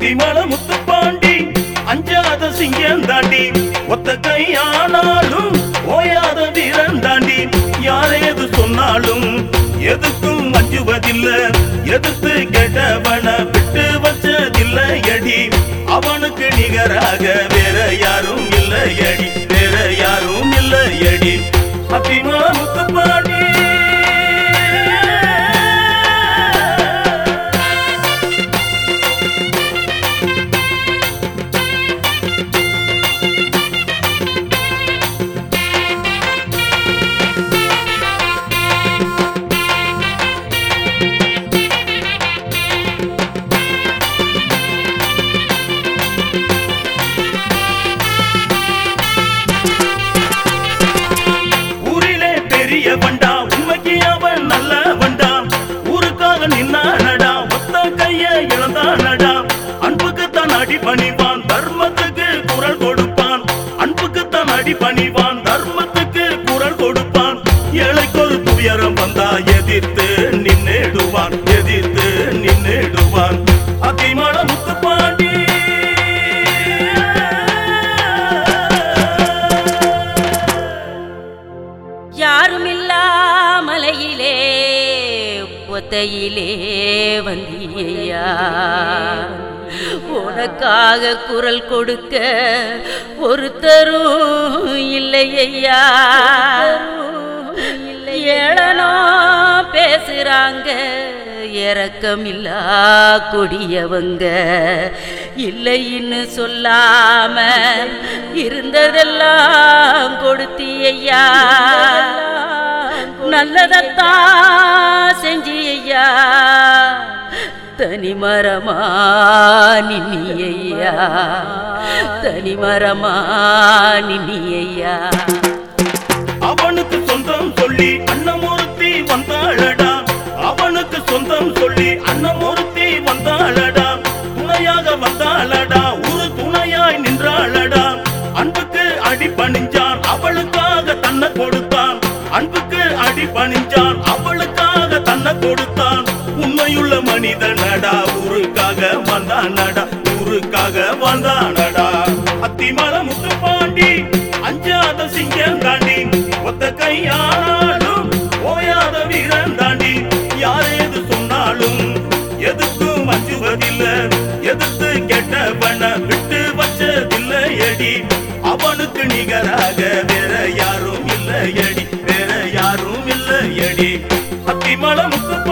அத்திமல முத்துப்பாண்டி அஞ்சாத சிங்கம் தாண்டி ஒத்த கையானாலும் ஓயாத வீரன் தாண்டி யாரேது சொன்னாலும் எதுக்கும் அஞ்சுவதில்ல எதிர்த்து கேட்டவன விட்டு வச்சதில்லை அடி அவனுக்கு நிகராக வேற யாரும் இல்லை அடி வேற யாரும் இல்லை அடி அத்திமல முத்துப்பாண்டி ஊரிலே பெரிய வண்டா உண்மைக்கு அவன் நல்ல வண்டா ஊருக்காக நின்னானடா ஒத்த கைய இழந்தானடா அன்புக்கு தான் அடி பணிவான் தர்மத்துக்கு குரல் கொடுப்பான் அன்புக்கு தான் அடி பணிவான் தர்மத்துக்கு குரல் கொடுப்பான் ஏழைக்கு ஒரு துயரம் வந்தா எதிர்த்து நின்னுடுவான் எதிர்த்து நின்னுடுவான் அத்திமட முத்துப்பாண்டி யாருமில்லா மலையிலே ஒத்தையிலே வந்தியா உனக்காக குரல் கொடுக்க ஒருத்தரும் இல்லையா ஏளனோ பேசுறாங்க இரக்கமில்லா கொடியவங்க இல்லைன்னு சொல்லாம இருந்ததெல்லாம் கொடுத்தியா நல்லதத்தான் செஞ்சியா தனிமரமா நின்னியா தனிமரமா நின்னியா அவனுக்கு சொந்தம் சொல்லி அன்னமூர்த்தி வந்தாளடா அவனுக்கு சொந்தம் சொல்லி அன்னமூர்த்தி வந்தாளடா துணையாக வந்தாளடா ஒரு துணையாய் நின்றாளடா அன்புக்கு அடி பணிஞ்சான் அவளுக்காக தன்னை கொடுத்தான் அன்புக்கு அடி பணிஞ்சான் அவளுக்காக தன்னை கொடுத்தான் உண்மையுள்ள மனிதனடா ஊருக்காக வந்தானடா ஊருக்காக வந்தானடா அத்திமல முத்துப்பாண்டி அஞ்சாத சிங்கம் தாண்டி ஒத்த கையானாலும் ஓயாத வீரன் தாண்டி யாரேது சொன்னாலும் எதுக்கும் அஞ்சுவதில்ல எதிர்த்து கெட்டவன விட்டு வச்சதில்லை அடி அவனுக்கு நிகராக வேற யாரும் இல்லை அடி வேற யாரும் இல்லை அடி அத்திமல முத்து